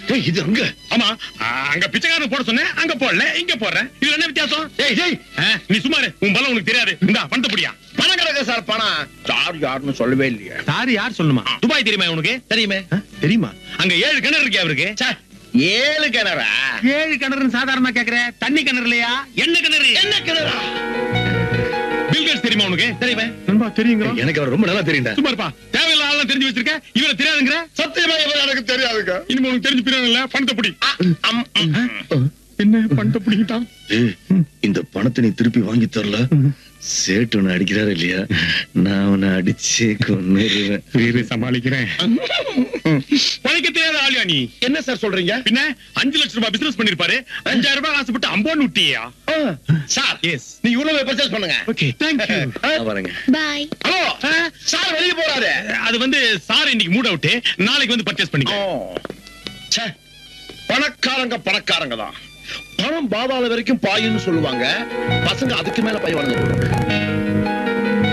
ஏய், இது அங்க ஆமா ஆ, அங்க பிச்சைக்காரன் போட சொன்னேன் அங்க போடல இங்க போடுறேன் இதுல என்ன வித்தியாசம் ஏய் டேய் ஆ, நீ சும்மா இரு. உன் பலம் உனக்கு தெரியாது இந்தா பணத்தை புடியா பணம் கிடக்கு சார் பணம் சார் யாருன்னு சொல்லவே இல்லையே சாரி யார் சொல்லணுமா துபாய் தெரியுமா உனக்கு தெரியுமே ஆ, தெரியுமா அங்க ஏழு கிணறு இருக்கே அவருக்கு ச்சே, ஏழு கிணறா ஏழு கிணறுன்னு சாதாரணமா கேக்குற தண்ணி கிணறு இல்லையா என்ன கிணறு என்ன கிணறா பில்கேட்ஸ் தெரியுமா உனக்கு தெரியுமே நண்பா தெரியுங்க எனக்கு அவர் ரொம்ப நல்லா தெரியும்டா சும்மா இருப்பா தேவையில்ல ஆளெல்லாம் தெரிஞ்சு வச்சிருக்க இவரை தெரியாதுங்கிற சத்தியமா இவன் எனக்கு தெரியாதுங்க இனிமே உனக்கு தெரிஞ்சு பிரியாணம் இல்ல பணத்தை புடி அம், ம். என்ன பணத்தை புடிக்கிட்டான் ஏய், இந்த பணத்தை நீ திருப்பி வாங்கி தரல சேட்டு உன்னை அடிக்கிறாரு இல்லையா நான் உன்னை அடிச்சே கொன்னுருவேன் வீரு சமாளிக்கிறேன் பழைக்க தெரியாத ஆளியா நீ என்ன சார் சொல்றீங்க பின்ன அஞ்சு லட்சம் ரூபாய் பிசினஸ் பண்ணிருப்பாரு அஞ்சாயிரம் ரூபாய் ஆசைப்பட்டு அம்போன்னு விட்டியா ஆ, சார் எஸ் நீ இவ்வளவு பர்ச்சேஸ் பண்ணுங்க ஓகே தேங்க்யூ நான் வரேங்க பாய் ஹலோ சார் வெளிய போறாரு அது வந்து சார் இன்னைக்கு மூட் அவுட் நாளைக்கு வந்து பர்ச்சேஸ் ஓ. பண்ணிக்கோ ச்சே, பணக்காரங்க பணக்காரங்க தான் பணம் பாதாள வரைக்கும் பாயுன்னு சொல்லுவாங்க பசங்க அதுக்கு மேல பய வளர்ந்து போடுவாங்க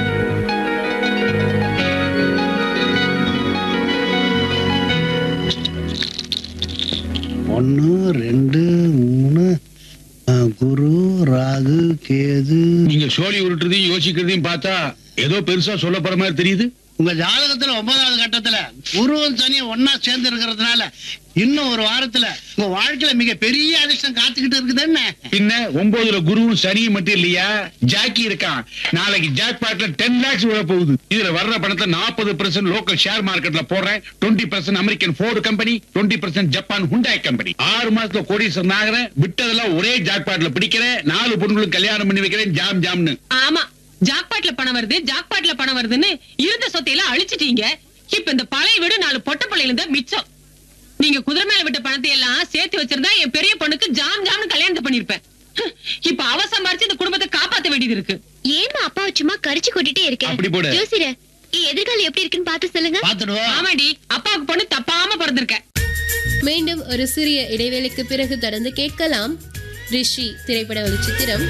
ஒன்னு ரெண்டு மூணு ஆ, குரு ராகு கேது நீங்க சோழி உருட்டுறதையும் யோசிக்கிறதையும் பார்த்தா ஏதோ பெருசா சொல்ல போற மாதிரி தெரியுது உங்க ஜாதகத்துல ஒன்பதாவது கட்டத்துல குருவும் சனியும் ஒன்னா சேர்ந்து இருக்கிறதுனால இன்னும் ஒரு வாரத்துல உங்க வாழ்க்கையில மிக பெரிய அதிர்ஷ்டம் காத்துக்கிட்டு இருக்குது என்ன பின்ன ஒன்பதுல குருவும் சனியும் மட்டும் இல்லையா ஜாக்கி இருக்கான் நாளைக்கு ஜாக் பாட்ல டென் லேக்ஸ் விழ போகுது இதுல வர்ற பணத்தை நாற்பது பெர்சென்ட் லோக்கல் ஷேர் மார்க்கெட்ல போடுறேன் twenty percent American Ford company twenty percent Japan Hyundai company ஆறு மாசத்துல கோடீஸ்வரன் ஆகிறேன் விட்டதெல்லாம் ஒரே ஜாக் பாட்ல பிடிக்கிறேன் நாலு பொண்ணுகளுக்கு கல்யாணம் பண்ணி வைக்கிறேன் ஜாம் ஜாம்னு ஆமா ஜாக்பாட்ல பணம் வருது ஜாக்பாட்ல பணம் வருதுன்னு இருந்த சொத்தையெல்லாம் அழிச்சிட்டீங்க இப்ப இந்த பழைய வீடு நாலு பொட்ட பிள்ளைங்க தான் மிச்சம் நீங்க குதிரை மேல விட்ட பணத்தை எல்லாம் சேர்த்து வச்சிருந்தா என் பெரிய பொண்ணுக்கு ஜாம் ஜாம்னு கல்யாணத்தை பண்ணிருப்பேன் ஹம், இப்ப அவ சம்பாரிச்சு இந்த குடும்பத்தை காப்பாத்த வேண்டியது இருக்கு ஏமா அப்பாவை சும்மா கரிச்சு கொட்டிட்டே இருக்கேன் அப்படி போடு. ஜோசியரே என் எதிர்காலம் எப்படி இருக்குன்னு பார்த்து சொல்லுங்க பாத்துடுவோம் ஆமாடி அப்பாவுக்கு பொண்ணு தப்பாம பிறந்திருக்க மீண்டும் ஒரு சிறிய இடைவேளைக்கு பிறகு தொடர்ந்து கேட்கலாம் ரிஷி திரைப்பட ஒளிச்சித்திரம்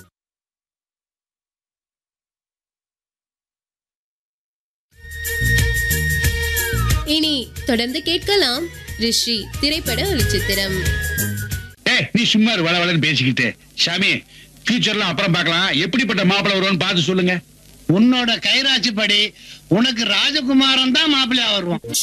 இனி தொடர்ந்து கேட்கலாம் ரிஷி திரைப்பட ஒளிச்சித்திரம் ஏய் நீ சும்மா இரு, வள வளன்னு பேசிக்கிட்டு சாமி ஃபியூச்சர்லாம் அப்புறம் பார்க்கலாம் எப்படிப்பட்ட மாப்பிளை வருவான்னு பார்த்து சொல்லுங்க உன்னோட கைராசி படி உனக்கு ராஜகுமாரன் தான் மாப்பிள்ளையா வருவான்